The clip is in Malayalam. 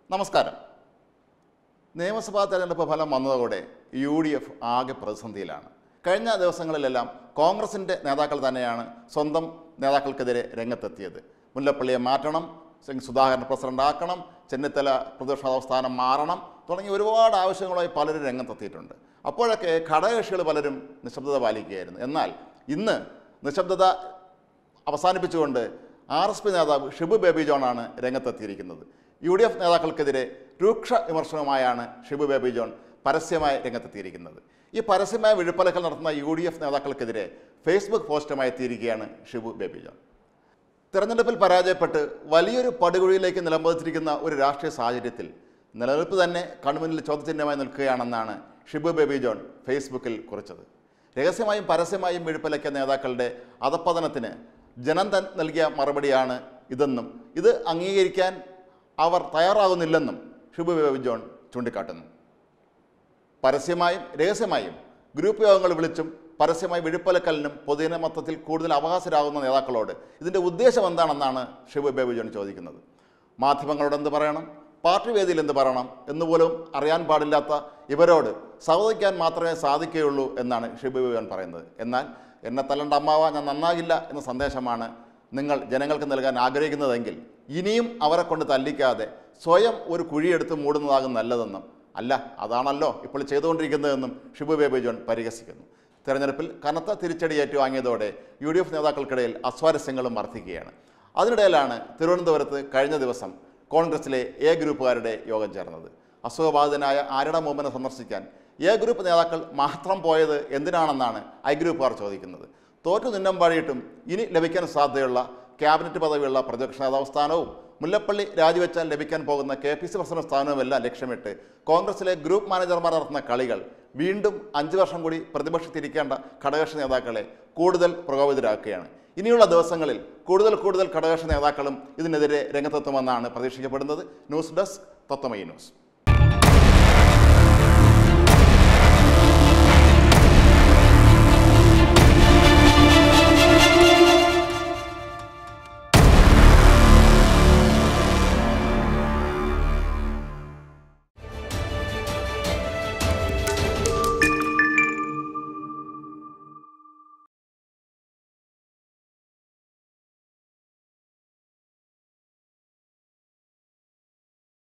നമസ്കാരം നിയമസഭാ തെരഞ്ഞെടുപ്പ് ഫലം വന്നതോടെ യു ഡി എഫ് ആകെ പ്രതിസന്ധിയിലാണ് കഴിഞ്ഞ ദിവസങ്ങളിലെല്ലാം കോൺഗ്രസിൻ്റെ നേതാക്കൾ തന്നെയാണ് സ്വന്തം നേതാക്കൾക്കെതിരെ രംഗത്തെത്തിയത് മുല്ലപ്പള്ളിയെ മാറ്റണം സിംഗ് സുധാകരൻ പ്രസിഡന്റ് ആക്കണം ചെന്നിത്തല പ്രതിപക്ഷ സ്ഥാനം മാറണം തുടങ്ങി ഒരുപാട് ആവശ്യങ്ങളുമായി പലരും രംഗത്തെത്തിയിട്ടുണ്ട് അപ്പോഴൊക്കെ ഘടകകക്ഷികൾ പലരും നിശബ്ദത പാലിക്കുകയായിരുന്നു എന്നാൽ ഇന്ന് നിശബ്ദത അവസാനിപ്പിച്ചുകൊണ്ട് ആർ എസ് പി നേതാവ് ഷിബു ബേബി ജോണാണ് രംഗത്തെത്തിയിരിക്കുന്നത് യു ഡി എഫ് നേതാക്കൾക്കെതിരെ രൂക്ഷ വിമർശനവുമായാണ് ഷിബു ബേബി ജോൺ പരസ്യമായി രംഗത്തെത്തിയിരിക്കുന്നത് ഈ പരസ്യമായ വിഴുപ്പലക്കൽ നടത്തുന്ന യു ഡി എഫ് നേതാക്കൾക്കെതിരെ ഫേസ്ബുക്ക് പോസ്റ്റുമായി എത്തിയിരിക്കുകയാണ് ഷിബു ബേബി ജോൺ തെരഞ്ഞെടുപ്പിൽ പരാജയപ്പെട്ട് വലിയൊരു പടുകുഴിയിലേക്ക് നിലംപതിച്ചിരിക്കുന്ന ഒരു രാഷ്ട്രീയ സാഹചര്യത്തിൽ നിലനിൽപ്പ് തന്നെ കൺമുന്നിൽ ചോദ്യചിഹ്നമായി നിൽക്കുകയാണെന്നാണ് ഷിബു ബേബി ജോൺ ഫേസ്ബുക്കിൽ കുറിച്ചത് രഹസ്യമായും പരസ്യമായും വിഴുപ്പലക്കിയ നേതാക്കളുടെ അധപ്പതനത്തിന് ജനം തൻ നൽകിയ മറുപടിയാണ് ഇതെന്നും ഇത് അംഗീകരിക്കാൻ അവർ തയ്യാറാകുന്നില്ലെന്നും ഷിബു ബേബി ജോൺ ചൂണ്ടിക്കാട്ടുന്നു പരസ്യമായും രഹസ്യമായും ഗ്രൂപ്പ് യോഗങ്ങൾ വിളിച്ചും പരസ്യമായി വിഴുപ്പലക്കലിനും പൊതുജന മൊത്തത്തിൽ കൂടുതൽ അവകാശരാകുന്ന നേതാക്കളോട് ഇതിൻ്റെ ഉദ്ദേശം എന്താണെന്നാണ് ഷിബു ബേബി ജോൺ ചോദിക്കുന്നത് മാധ്യമങ്ങളോട് എന്ത് പറയണം പാർട്ടി വേദിയിൽ എന്ത് പറയണം എന്നുപോലും അറിയാൻ പാടില്ലാത്ത ഇവരോട് സഹോദിക്കാൻ മാത്രമേ സാധിക്കുകയുള്ളൂ എന്നാണ് ഷിബു ബേബി ജോൺ പറയുന്നത് എന്നാൽ എന്നെ തല്ലണ്ട അമ്മാവ ഞാൻ നന്നാകില്ല എന്ന സന്ദേശമാണ് നിങ്ങൾ ജനങ്ങൾക്ക് നൽകാൻ ആഗ്രഹിക്കുന്നതെങ്കിൽ ഇനിയും അവരെ കൊണ്ട് തല്ലിക്കാതെ സ്വയം ഒരു കുഴിയെടുത്ത് മൂടുന്നതാകും നല്ലതെന്നും അല്ല അതാണല്ലോ ഇപ്പോൾ ചെയ്തുകൊണ്ടിരിക്കുന്നതെന്നും ഷിബു ബേബി ജോൺ പരിഹസിക്കുന്നു തെരഞ്ഞെടുപ്പിൽ കനത്ത തിരിച്ചടി ഏറ്റുവാങ്ങിയതോടെ യു ഡി എഫ് നേതാക്കൾക്കിടയിൽ അസ്വാരസ്യങ്ങളും വർദ്ധിക്കുകയാണ് അതിനിടയിലാണ് തിരുവനന്തപുരത്ത് കഴിഞ്ഞ ദിവസം കോൺഗ്രസിലെ എ ഗ്രൂപ്പുകാരുടെ യോഗം ചേർന്നത് അസുഖബാധിതനായ ആരട മൂമ്മനെ സന്ദർശിക്കാൻ എ ഗ്രൂപ്പ് നേതാക്കൾ മാത്രം പോയത് എന്തിനാണെന്നാണ് ഐ ഗ്രൂപ്പുകാർ ചോദിക്കുന്നത് തോറ്റു നിന്നം പാടിയിട്ടും ഇനി ലഭിക്കാൻ സാധ്യതയുള്ള ക്യാബിനറ്റ് പദവിയുള്ള പ്രതിപക്ഷ നേതാവ് സ്ഥാനവും മുല്ലപ്പള്ളി രാജിവെച്ചാൽ ലഭിക്കാൻ പോകുന്ന കെ പി സി പ്രസിഡന്റ് സ്ഥാനവുമെല്ലാം ലക്ഷ്യമിട്ട് കോൺഗ്രസിലെ ഗ്രൂപ്പ് മാനേജർമാർ നടത്തുന്ന കളികൾ വീണ്ടും അഞ്ച് വർഷം കൂടി പ്രതിപക്ഷത്തിരിക്കേണ്ട ഘടകകക്ഷി നേതാക്കളെ കൂടുതൽ പ്രകോപിതരാക്കുകയാണ് ഇനിയുള്ള ദിവസങ്ങളിൽ കൂടുതൽ കൂടുതൽ ഘടകകക്ഷി നേതാക്കളും ഇതിനെതിരെ രംഗത്തെത്തുമെന്നാണ് പ്രതീക്ഷിക്കപ്പെടുന്നത് ന്യൂസ് ഡെസ്ക് തത്വമയി ന്യൂസ്